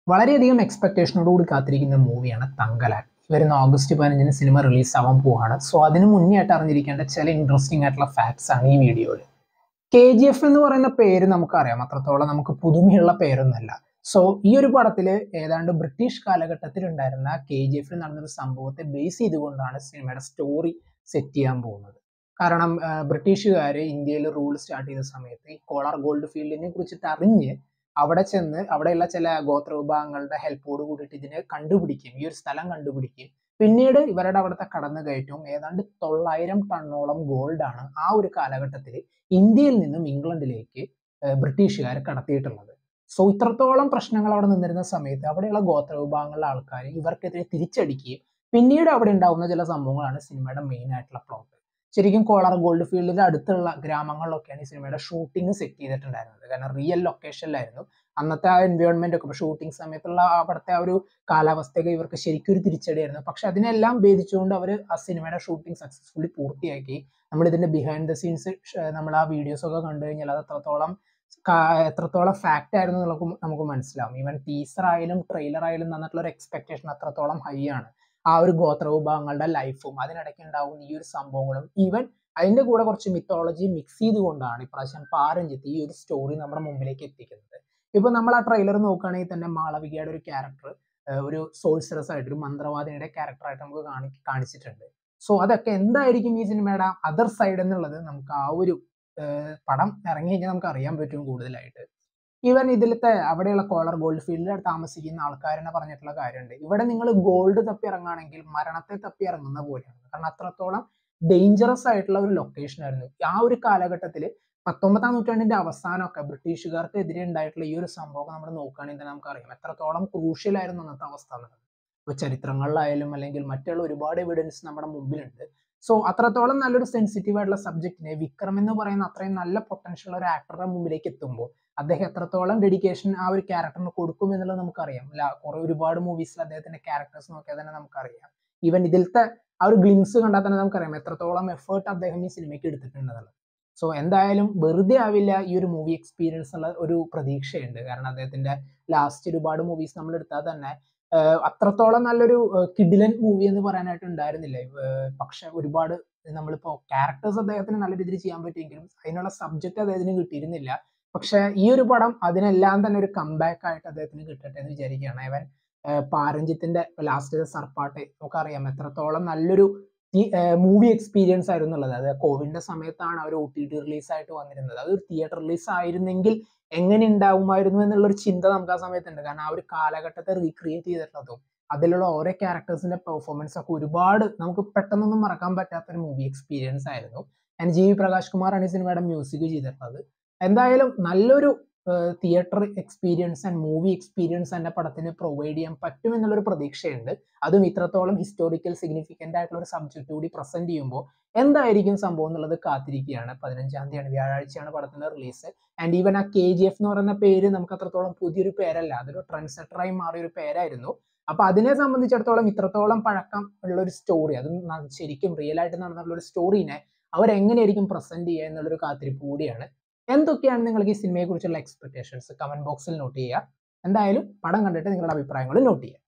വളരെയധികം എക്സ്പെക്ടേഷനോട് കൂടി കാത്തിരിക്കുന്ന മൂവിയാണ് തങ്കലാൻ വരുന്ന ഓഗസ്റ്റ് പതിനഞ്ചിന് സിനിമ റിലീസ് ആവാൻ പോവാണ് സോ അതിന് മുന്നേ ആയിട്ട് അറിഞ്ഞിരിക്കേണ്ട ചില ഇൻട്രസ്റ്റിംഗ് ആയിട്ടുള്ള ഫാക്ട്സ് ആണ് ഈ വീഡിയോയിൽ കെ ജി എഫ് എന്ന് പറയുന്ന പേര് നമുക്കറിയാം അത്രത്തോളം നമുക്ക് പുതുമയുള്ള പേരൊന്നല്ല സോ ഈ ഒരു പടത്തിൽ ഏതാണ്ട് ബ്രിട്ടീഷ് കാലഘട്ടത്തിൽ ഉണ്ടായിരുന്ന കെ ജി എഫിൽ നടന്നൊരു സംഭവത്തെ ബേസ് ചെയ്തുകൊണ്ടാണ് സിനിമയുടെ സ്റ്റോറി സെറ്റ് ചെയ്യാൻ പോകുന്നത് കാരണം ബ്രിട്ടീഷുകാർ ഇന്ത്യയിൽ റൂൾ സ്റ്റാർട്ട് ചെയ്ത സമയത്ത് ഈ കോളർ ഗോൾഡ് ഫീൽഡിനെ കുറിച്ചിട്ട് അറിഞ്ഞ് അവിടെ ചെന്ന് അവിടെയുള്ള ചില ഗോത്ര വിഭാഗങ്ങളുടെ ഹെൽപ്പോട് കൂടിയിട്ട് ഇതിനെ കണ്ടുപിടിക്കും ഈ ഒരു സ്ഥലം കണ്ടുപിടിക്കും പിന്നീട് ഇവരുടെ അവിടുത്തെ കടന്നു കയറ്റവും ഏതാണ്ട് തൊള്ളായിരം ടണ്ണോളം ഗോൾഡാണ് ആ ഒരു കാലഘട്ടത്തിൽ ഇന്ത്യയിൽ നിന്നും ഇംഗ്ലണ്ടിലേക്ക് ബ്രിട്ടീഷുകാർ കടത്തിയിട്ടുള്ളത് സോ ഇത്രത്തോളം പ്രശ്നങ്ങൾ അവിടെ നിന്നിരുന്ന സമയത്ത് അവിടെയുള്ള ഗോത്ര വിഭാഗങ്ങളിലെ ആൾക്കാർ ഇവർക്കെതിരെ തിരിച്ചടിക്കുകയും പിന്നീട് അവിടെ ഉണ്ടാവുന്ന ചില സംഭവങ്ങളാണ് സിനിമയുടെ മെയിൻ ആയിട്ടുള്ള പ്ലോട്ട് ശരിക്കും കോളർ ഗോൾഡ് ഫീൽഡിന്റെ അടുത്തുള്ള ഗ്രാമങ്ങളിലൊക്കെയാണ് ഈ സിനിമയുടെ ഷൂട്ടിംഗ് സെറ്റ് ചെയ്തിട്ടുണ്ടായിരുന്നത് കാരണം റിയൽ ലൊക്കേഷനിലായിരുന്നു അന്നത്തെ ആ എൻവയോൺമെന്റ് ഒക്കെ ഷൂട്ടിംഗ് സമയത്തുള്ള അവിടുത്തെ ആ ഒരു കാലാവസ്ഥയൊക്കെ ഇവർക്ക് ശരിക്കും ഒരു തിരിച്ചടിയായിരുന്നു പക്ഷെ അതിനെല്ലാം ഭേദിച്ചുകൊണ്ട് അവർ ആ സിനിമയുടെ ഷൂട്ടിംഗ് സക്സസ്ഫുള്ളി പൂർത്തിയാക്കി നമ്മൾ ഇതിന്റെ ബിഹൈൻഡ് ദ സീൻസ് നമ്മൾ ആ വീഡിയോസ് ഒക്കെ കണ്ടു കഴിഞ്ഞാൽ അത് എത്രത്തോളം എത്രത്തോളം ഫാക്റ്റ് ആയിരുന്നു നമുക്ക് നമുക്ക് മനസ്സിലാവും ഈവൻ ടീസർ ആയാലും ട്രെയിലർ ആയാലും തന്നിട്ടുള്ള ഒരു എക്സ്പെക്ടേഷൻ അത്രത്തോളം ഹൈ ആണ് ആ ഒരു ഗോത്ര വിഭാഗങ്ങളുടെ ലൈഫും അതിനിടയ്ക്ക് ഉണ്ടാവുന്ന ഈ ഒരു സംഭവങ്ങളും ഈവൻ അതിന്റെ കൂടെ കുറച്ച് മിത്തോളജി മിക്സ് ചെയ്തുകൊണ്ടാണ് ഇപ്രാവശ്യം പാരഞ്ചിത്ത് ഈ ഒരു സ്റ്റോറി നമ്മുടെ മുമ്പിലേക്ക് എത്തിക്കുന്നത് ഇപ്പൊ നമ്മൾ ആ ട്രെയിലർ നോക്കുകയാണെങ്കിൽ തന്നെ മാളവികയുടെ ഒരു ക്യാരക്ടർ ഒരു സോൾസറസ് ആയിട്ട് ഒരു മന്ത്രവാദിനിയുടെ ക്യാരക്ടറായിട്ട് നമുക്ക് കാണി കാണിച്ചിട്ടുണ്ട് സോ അതൊക്കെ എന്തായിരിക്കും ഈ സിനിമയുടെ അതർ സൈഡ് എന്നുള്ളത് നമുക്ക് ആ ഒരു പടം ഇറങ്ങി കഴിഞ്ഞാൽ നമുക്ക് അറിയാൻ പറ്റും കൂടുതലായിട്ട് ഈവൻ ഇതിലത്തെ അവിടെയുള്ള കോളർ ഗോൾഡ് ഫീൽഡിൽ താമസിക്കുന്ന ആൾക്കാരെന്നെ പറഞ്ഞിട്ടുള്ള കാര്യമുണ്ട് ഇവിടെ നിങ്ങൾ ഗോൾഡ് തപ്പി ഇറങ്ങുകയാണെങ്കിൽ മരണത്തെ തപ്പി ഇറങ്ങുന്ന പോലെയാണ് കാരണം അത്രത്തോളം ഡേഞ്ചറസ് ആയിട്ടുള്ള ഒരു ലൊക്കേഷൻ ആയിരുന്നു ആ ഒരു കാലഘട്ടത്തിൽ പത്തൊമ്പതാം നൂറ്റാണ്ടിന്റെ അവസാനമൊക്കെ ബ്രിട്ടീഷുകാർക്ക് എതിരെ ഉണ്ടായിട്ടുള്ള ഈ ഒരു സംഭവം നമ്മൾ നോക്കുകയാണെങ്കിൽ തന്നെ നമുക്കറിയാം എത്രത്തോളം ക്രൂഷ്യൽ ആയിരുന്നു അന്നത്തെ അവസ്ഥ എന്നുള്ളത് ഇപ്പൊ ചരിത്രങ്ങളിലായാലും അല്ലെങ്കിൽ മറ്റുള്ള ഒരുപാട് എവിഡൻസ് നമ്മുടെ മുമ്പിലുണ്ട് സോ അത്രത്തോളം നല്ലൊരു സെൻസിറ്റീവ് ആയിട്ടുള്ള സബ്ജക്റ്റിനെ വിക്രം എന്ന് പറയുന്ന അത്രയും നല്ല പൊട്ടൻഷ്യൽ ഒരു ആക്ടറുടെ മുമ്പിലേക്ക് എത്തുമ്പോൾ അദ്ദേഹം എത്രത്തോളം ഡെഡിക്കേഷൻ ആ ഒരു ക്യാരക്ടറിന് കൊടുക്കും എന്നുള്ളത് നമുക്കറിയാം അല്ല കുറെ ഒരുപാട് മൂവീസിൽ അദ്ദേഹത്തിന്റെ ക്യാരക്ടേഴ്സ് നോക്കിയാൽ തന്നെ നമുക്കറിയാം ഈവൻ ഇതിലത്തെ ആ ഒരു ഗ്ലിംസ് കണ്ടാൽ തന്നെ നമുക്കറിയാം എത്രത്തോളം എഫേർട്ട് അദ്ദേഹം ഈ സിനിമയ്ക്ക് എടുത്തിട്ടുണ്ടെന്നുള്ളത് സോ എന്തായാലും വെറുതെ ആവില്ല ഈ ഒരു മൂവി എക്സ്പീരിയൻസ് ഉള്ള ഒരു പ്രതീക്ഷയുണ്ട് കാരണം അദ്ദേഹത്തിന്റെ ലാസ്റ്റ് ഒരുപാട് മൂവീസ് നമ്മൾ എടുത്താൽ തന്നെ അത്രത്തോളം നല്ലൊരു കിഡിലൻ മൂവി എന്ന് പറയാനായിട്ട് ഉണ്ടായിരുന്നില്ല പക്ഷെ ഒരുപാട് നമ്മളിപ്പോ ക്യാരക്ടേഴ്സ് അദ്ദേഹത്തിന് നല്ല രീതിയിൽ ചെയ്യാൻ പറ്റിയെങ്കിലും അതിനുള്ള സബ്ജക്റ്റ് അദ്ദേഹത്തിന് കിട്ടിയിരുന്നില്ല പക്ഷെ ഈ ഒരു പടം അതിനെല്ലാം തന്നെ ഒരു കംബാക്ക് ആയിട്ട് അദ്ദേഹത്തിന് കിട്ടട്ടെ എന്ന് വിചാരിക്കുകയാണ് അവൻ പാരഞ്ചിത്തിന്റെ ലാസ്റ്റ് സർപ്പാട്ട് നമുക്കറിയാം എത്രത്തോളം നല്ലൊരു മൂവി എക്സ്പീരിയൻസ് ആയിരുന്നു ഉള്ളത് അത് കോവിഡിന്റെ സമയത്താണ് അവർ ഒ ടി ടി റിലീസ് ആയിട്ട് വന്നിരുന്നത് അത് തിയേറ്റർ റിലീസ് ആയിരുന്നെങ്കിൽ എങ്ങനെ ഉണ്ടാവുമായിരുന്നു എന്നുള്ള ഒരു ചിന്ത നമുക്ക് ആ സമയത്തുണ്ട് കാരണം ആ ഒരു കാലഘട്ടത്തെ റീക്രിയേറ്റ് ചെയ്തിട്ടുള്ളതും അതിലുള്ള ഓരോ ക്യാരക്ടേഴ്സിന്റെ പെർഫോമൻസ് ഒക്കെ ഒരുപാട് നമുക്ക് പെട്ടെന്നൊന്നും മറക്കാൻ പറ്റാത്ത ഒരു മൂവി എക്സ്പീരിയൻസ് ആയിരുന്നു ആൻഡ് ജി വി പ്രകാശ് കുമാറാണ് ഈ സിനിമയുടെ മ്യൂസിക് ചെയ്തിട്ടുള്ളത് എന്തായാലും നല്ലൊരു theatre experience and movie experience എന്റെ പടത്തിന് പ്രൊവൈഡ് ചെയ്യാൻ പറ്റും എന്നുള്ളൊരു പ്രതീക്ഷയുണ്ട് അതും ഇത്രത്തോളം ഹിസ്റ്റോറിക്കൽ സിഗ്നിഫിക്കൻ്റ് ആയിട്ടുള്ള ഒരു സബ്ജക്റ്റ് കൂടി പ്രസന്റ് ചെയ്യുമ്പോൾ എന്തായിരിക്കും സംഭവം എന്നുള്ളത് കാത്തിരിക്കുകയാണ് പതിനഞ്ചാം തീയതിയാണ് വ്യാഴാഴ്ചയാണ് പടത്തിന്റെ റിലീസ് ആൻഡ് ഈവൻ ആ കെ ജി എഫ് എന്ന് പറയുന്ന പേര് നമുക്ക് അത്രത്തോളം പുതിയൊരു പേരല്ല അതൊരു ട്രെൻഡ് സെറ്ററായി മാറിയ ഒരു പേരായിരുന്നു അപ്പൊ അതിനെ സംബന്ധിച്ചിടത്തോളം ഇത്രത്തോളം പഴക്കം ഉള്ള ഒരു സ്റ്റോറി അതും ശരിക്കും റിയൽ ആയിട്ട് നടന്നിട്ടുള്ള ഒരു സ്റ്റോറീനെ അവരെങ്ങനെയായിരിക്കും പ്രസന്റ് ചെയ്യുക എന്നുള്ളൊരു കാത്തിരിപ്പ് കൂടിയാണ് എന്തൊക്കെയാണ് നിങ്ങൾക്ക് ഈ സിനിമയെ കുറിച്ചുള്ള എക്സ്പെക്ടേഷൻസ് കമന്റ് ബോക്സിൽ നോട്ട് ചെയ്യുക എന്തായാലും പടം കണ്ടിട്ട് നിങ്ങളുടെ അഭിപ്രായങ്ങൾ നോട്ട് ചെയ്യുക